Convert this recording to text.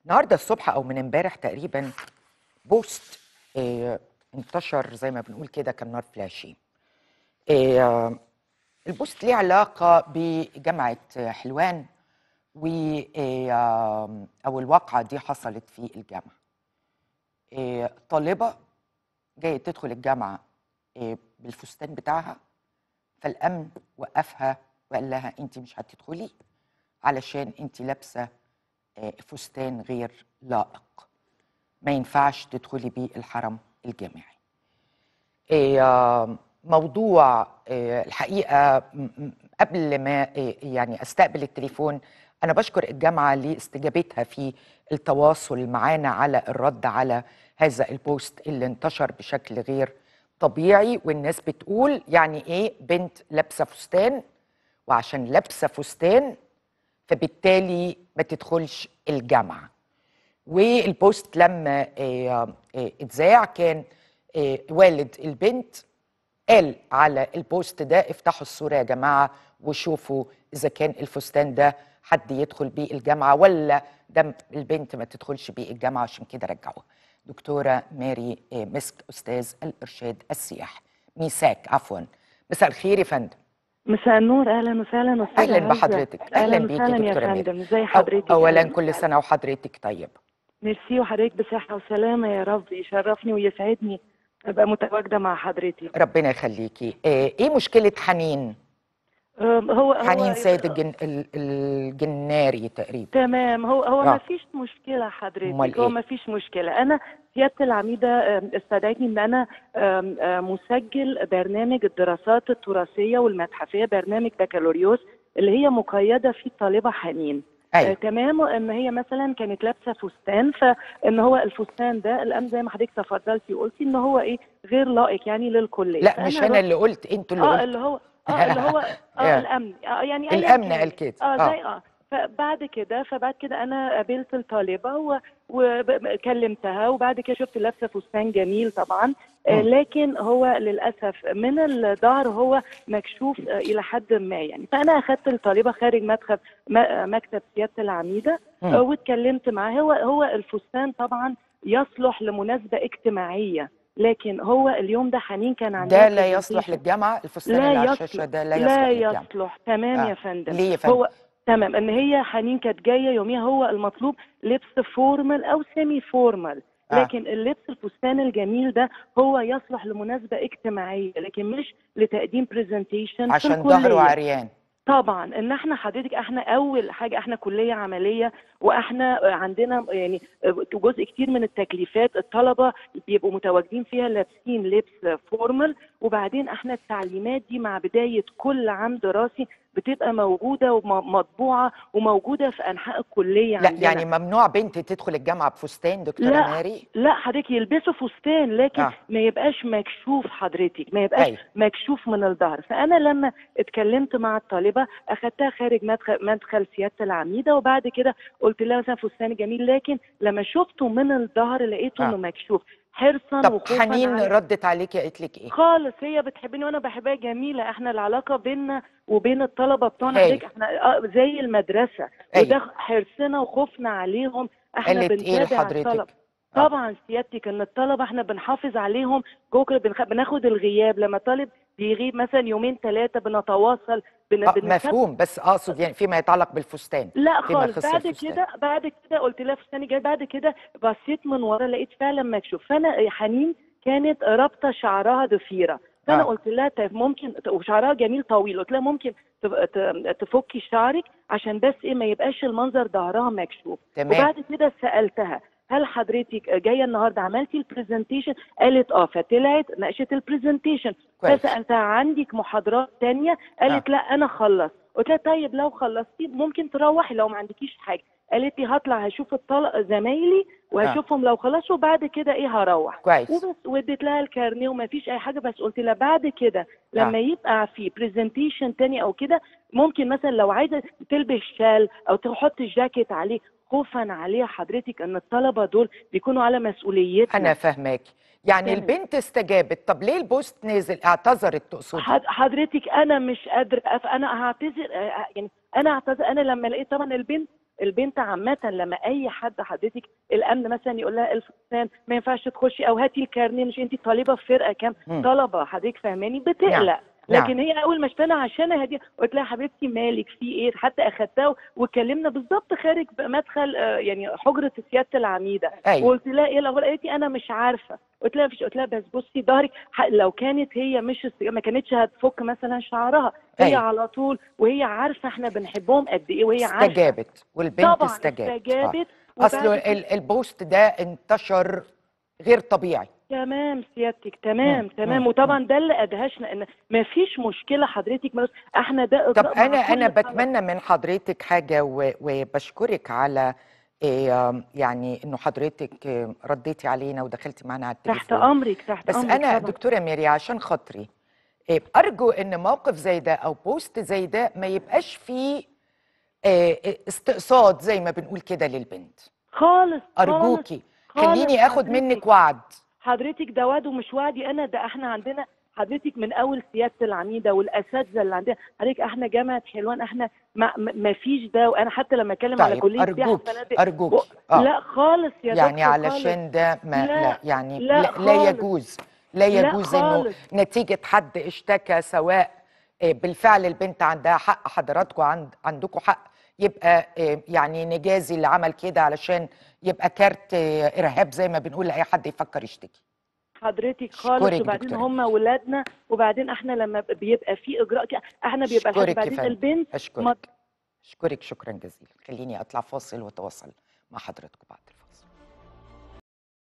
النهارده الصبح او من امبارح تقريبا بوست آه انتشر زي ما بنقول كده كان نار فلاشي آه البوست ليه علاقه بجامعه حلوان و آه او الواقعه دي حصلت في الجامعه آه طالبه جايه تدخل الجامعه آه بالفستان بتاعها فالامن وقفها وقال لها انت مش هتدخلي علشان انت لابسه آه، فستان غير لائق ما ينفعش تدخلي بيه الحرم الجامعي آه، موضوع آه، الحقيقه م- م- قبل ما آه، يعني استقبل التليفون انا بشكر الجامعه لاستجابتها في التواصل معانا على الرد على هذا البوست اللي انتشر بشكل غير طبيعي والناس بتقول يعني ايه بنت لابسه فستان وعشان لابسه فستان فبالتالي ما تدخلش الجامعه والبوست لما آه، آه، اتذاع كان آه، والد البنت قال على البوست ده افتحوا الصورة يا جماعة وشوفوا إذا كان الفستان ده حد يدخل بيه الجامعة ولا ده البنت ما تدخلش بيه الجامعة عشان كده رجعوها دكتورة ماري آه، مسك أستاذ الإرشاد السياحي ميساك عفوا مساء الخير يا فندم مساء النور اهلا وسهلا استاذه أهلا عزة. بحضرتك أهلا بيكي وسهلا يا دكتورة ماري فندم ازي أو- حضرتك أولا أهلاً كل وسهلاً. سنة وحضرتك طيبة ميرسي وحضرتك بصحه وسلامه يا رب يشرفني ويسعدني ابقى متواجده مع حضرتك ربنا يخليكي آه، إيه مشكلة حنين أم، هو حنين هو سيد الجن... ال- الجناري تقريبا تمام هو هو آه. ما فيش مشكله أمال حضرتك هو إيه؟ ما فيش مشكله انا سياده العميده أم، استدعتني ان انا أم، أم، مسجل برنامج الدراسات التراثيه والمتحفيه برنامج بكالوريوس اللي هي مقيده فيه الطالبه حنين آه، أيوة تمام ان هي مثلا كانت لابسه فستان فان هو الفستان ده الان زي ما حضرتك تفضلتي وقلتي ان هو ايه غير لائق يعني للكليه لا مش انا رحت- اللي قلت انتوا اللي اه قلت اللي هو اه اللي هو آه. اه الامن اه يعني أيا الامن كان. قال كده اه زي اه فبعد كده فبعد كده انا قابلت الطالبه و- وكلمتها وبعد كده شفت لابسه فستان جميل طبعا آه مم. لكن هو للاسف من الظهر هو مكشوف آه الى حد ما يعني فانا اخذت الطالبه خارج مدخل م- مكتب سياده العميده مم. آه واتكلمت معاه هو هو الفستان طبعا يصلح لمناسبه اجتماعيه لكن هو اليوم ده حنين كان عندها ده لا يصلح presentation. للجامعه الفستان لا اللي على يصلح. الشاشه ده لا يصلح لا للجامعه يصلح تمام آه. يا فندم ليه يا فندم؟ هو تمام ان هي حنين كانت جايه يوميها هو المطلوب لبس فورمال او سيمي فورمال آه. لكن اللبس الفستان الجميل ده هو يصلح لمناسبه اجتماعيه لكن مش لتقديم برزنتيشن عشان ظهره عريان طبعا ان احنا حضرتك احنا اول حاجه احنا كليه عمليه واحنا عندنا يعني جزء كتير من التكليفات الطلبه بيبقوا متواجدين فيها لابسين لبس فورمال وبعدين احنا التعليمات دي مع بدايه كل عام دراسي بتبقى موجوده ومطبوعه وموجوده في انحاء الكليه لا عندنا يعني ممنوع بنت تدخل الجامعه بفستان دكتوره لا. ماري لا حضرتك يلبسوا فستان لكن آه. آه. ما يبقاش مكشوف حضرتك ما يبقاش أيوة. مكشوف من الظهر فانا لما اتكلمت مع الطالبه اخدتها خارج مدخل, مدخل سياده العميده وبعد كده قلت لها مثلا فستان جميل لكن لما شفته من الظهر لقيته آه. انه مكشوف حرصا طب وخوفا حنين على ردت عليكي قالت لك ايه خالص هي بتحبني وانا بحبها جميله احنا العلاقه بيننا وبين الطلبه بتوعنا هايل. حضرتك احنا آه زي المدرسه أيوة. وده حرصنا وخوفنا عليهم احنا قالت ايه بنتابع لحضرتك الطلبه آه. طبعا سيادتك ان الطلبه احنا بنحافظ عليهم جوه كده بنخ... بناخد الغياب لما طالب بيغيب مثلا يومين ثلاثه بنتواصل بن... آه بنثبت- مفهوم بس اقصد يعني فيما يتعلق بالفستان لا فيما خالص يخص بعد الفستان. كده بعد كده قلت لها فستاني جاي بعد كده بصيت من ورا لقيت فعلا مكشوف فانا حنين كانت رابطه شعرها ضفيره فانا آه. قلت لها طيب ممكن وشعرها جميل طويل قلت لها ممكن تب- ت- تفكي شعرك عشان بس ايه ما يبقاش المنظر ظهرها مكشوف تمام. وبعد كده سالتها هل حضرتك جايه النهارده عملتي البرزنتيشن قالت اه فطلعت ناقشت البرزنتيشن كويس. فسالتها عندك محاضرات تانية قالت آه. لا انا خلصت قلت لها طيب لو خلصتي ممكن تروحي لو ما عندكيش حاجه قالت لي هطلع هشوف الطلق زمايلي وهشوفهم لو خلصوا وبعد كده ايه هروح كويس وبس واديت لها الكارنيه وما فيش اي حاجه بس قلت لها بعد كده لما آه. يبقى في برزنتيشن تاني او كده ممكن مثلا لو عايزه تلبس شال او تحط جاكيت عليه خوفا عليها حضرتك ان الطلبه دول بيكونوا على مسؤوليتنا انا فاهماكي يعني تمام. البنت استجابت طب ليه البوست نزل اعتذرت تقصدي حد- حضرتك انا مش قادره أف... انا هعتذر آه، يعني انا اعتذر انا لما لقيت طبعا البنت البنت عامه لما اي حد حضرتك الامن مثلا يقول لها الفستان ما ينفعش تخشي او هاتي الكارنيه مش انت طالبه في فرقه كام مم. طلبه حضرتك فاهماني بتقلق نعم. لكن هي اول ما اشتغل عشان هدي قلت لها حبيبتي مالك في ايه حتى اخدتها واتكلمنا بالظبط خارج مدخل آه، يعني حجره سياده العميده ايوه وقلت لها ايه الاخبار قالت لي انا مش عارفه قلت لها مفيش قلت لها بس بصي ظهرك ح- لو كانت هي مش است- ما كانتش هتفك مثلا شعرها هي أيوة. على طول وهي عارفه احنا بنحبهم قد ايه وهي عارفه استجابت والبنت طبعا استجابت آه. استجابت اصل وبعد كده- ال- البوست ده انتشر غير طبيعي تمام سيادتك تمام مم. تمام مم. وطبعا ده اللي ادهشنا ان ما فيش مشكله حضرتك ملوش احنا ده طب إجراء مع انا كل انا الطلبة. بتمنى من حضرتك حاجه و- وبشكرك على إيه، آم، يعني انه حضرتك آه، رديتي علينا ودخلتي معنا على تحت التليفون امرك تحت بس امرك انا طبعا. دكتوره ميري عشان خاطري إيه، ارجو ان موقف زي ده او بوست زي ده ما يبقاش فيه آه، استقصاد زي ما بنقول كده للبنت خالص ارجوكي خالص خليني اخد حضرتك. منك وعد حضرتك ده وعد ومش وعدي انا ده احنا عندنا حضرتك من اول سياده العميده والاساتذه اللي عندنا حضرتك احنا جامعه حلوان احنا ما, ما ما فيش ده وانا حتى لما اتكلم على طيب كليه سياحه ارجوك فنادق ارجوك و... اه لا خالص يا يعني دكتور خالص. علشان ده ما لا, لا، يعني لا لا, لا خالص. يجوز لا لا يجوز انه خالص. نتيجه حد اشتكى سواء آه، بالفعل البنت عندها حق حضراتكم عند عندكم حق يبقى آه، يعني نجازي اللي عمل كده علشان يبقى كارت آه، ارهاب زي ما بنقول لاي حد يفكر يشتكي حضرتك خالص أشكرك وبعدين دكتورة. هم ولادنا وبعدين احنا لما بيبقى في اجراء كده احنا بيبقى الحاجة أشكرك يا بعدين فندم. البنت اشكرك اشكرك شكرا جزيلا خليني اطلع فاصل واتواصل مع حضراتكم بعد الفاصل